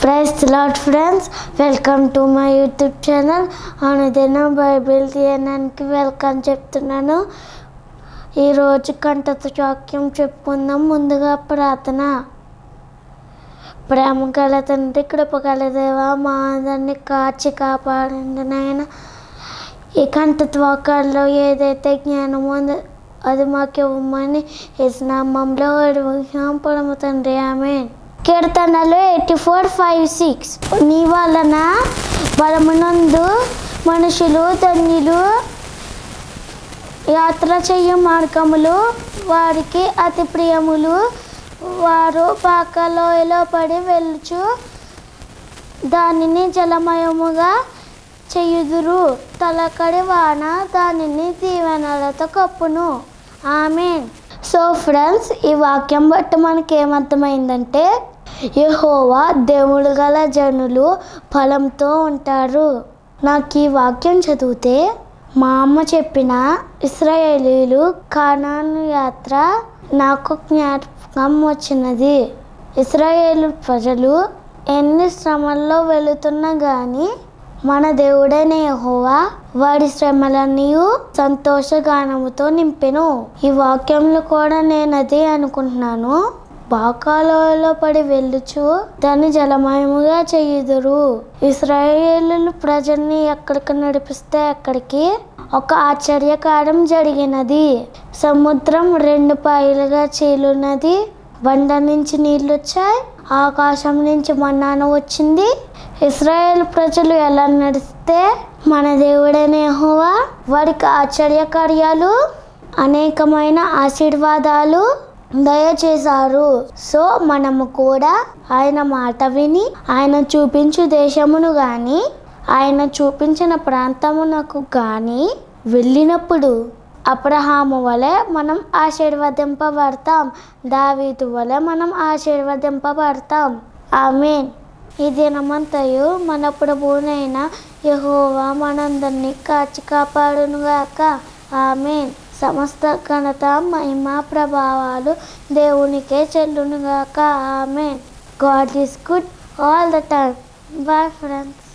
price lord friends welcome to my YouTube channel అనుదిన Bible తీయడానికి welcome చెప్తున్నాను ఈరోజు కంటత వాక్యం చెప్పుకుందాం ముందుగా ప్రార్థన ప్రేమ గల తండ్రి కృప గల దేవా మా అందరినీ కాచి కాపాడండి నాయన ఈ కంఠత్వాకాల్లో ఏదైతే జ్ఞానం ఉందో అది మాకు ఇవ్వమని ఇస్నామంలో అడుగుతాం పడము తండ్రి ఆమె కీర్తనలు ఎయిటీ ఫోర్ ఫైవ్ సిక్స్ నీ వలన బలమునందు మనుషులు ధన్యులు యాత్ర చెయ్య మార్గములు వారికి అతి ప్రియములు వారు పాకలోయలో పడి వెళ్ళుచు దానిని జలమయముగా చేయుదురు తలకడి వాన దానిని దీవెనలతో కప్పును ఆమె సో ఫ్రెండ్స్ ఈ వాక్యం బట్టి మనకి ఏమర్థమైందంటే యెహోవా దేవుడు గల జనులు ఫలంతో ఉంటారు నాకు ఈ వాక్యం చదివితే మా అమ్మ చెప్పిన ఇస్రాయేలీలు కానాను యాత్ర నాకు జ్ఞాపకం వచ్చినది ఇస్రాయేలు ప్రజలు ఎన్ని శ్రమల్లో వెళుతున్నా కానీ మన దేవుడైన యెహోవా వాడి శ్రమలన్నీ సంతోషగానముతో నింపెను ఈ వాక్యంలో కూడా నేను అదే అనుకుంటున్నాను బాకాలలో పడి వెళ్ళుచు దాన్ని జలమయముగా చేయుదురు ఇస్రాయేలు ప్రజల్ని ఎక్కడికి నడిపిస్తే అక్కడికి ఒక ఆశ్చర్యకారం జరిగినది సముద్రం రెండు పాయలుగా చీలున్నది బండ నుంచి నీళ్ళు వచ్చాయి ఆకాశం నుంచి మన్నాను వచ్చింది ఇస్రాయేల్ ప్రజలు ఎలా నడిస్తే మన దేవుడైన యెహోవా వారికి ఆశ్చర్య కార్యాలు అనేకమైన ఆశీర్వాదాలు దయచేశారు సో మనము కూడా ఆయన మాట విని ఆయన చూపించు దేశమును గాని ఆయన చూపించిన ప్రాంతమునకు గాని వెళ్ళినప్పుడు అబ్రహాము వలె మనం ఆశీర్వదింపబడతాం దావీదు వలె మనం ఆశీర్వదింపబడతాం ఆమెన్ ఈ దినమంతయు మన ప్రభువునైన యెహోవా మనందరినీ కాచి కాపాడునుగాక ఆమెన్ సమస్త ఘనత మహిమ ప్రభావాలు దేవునికే చెల్లునుగాక amen God is good all the time bye friends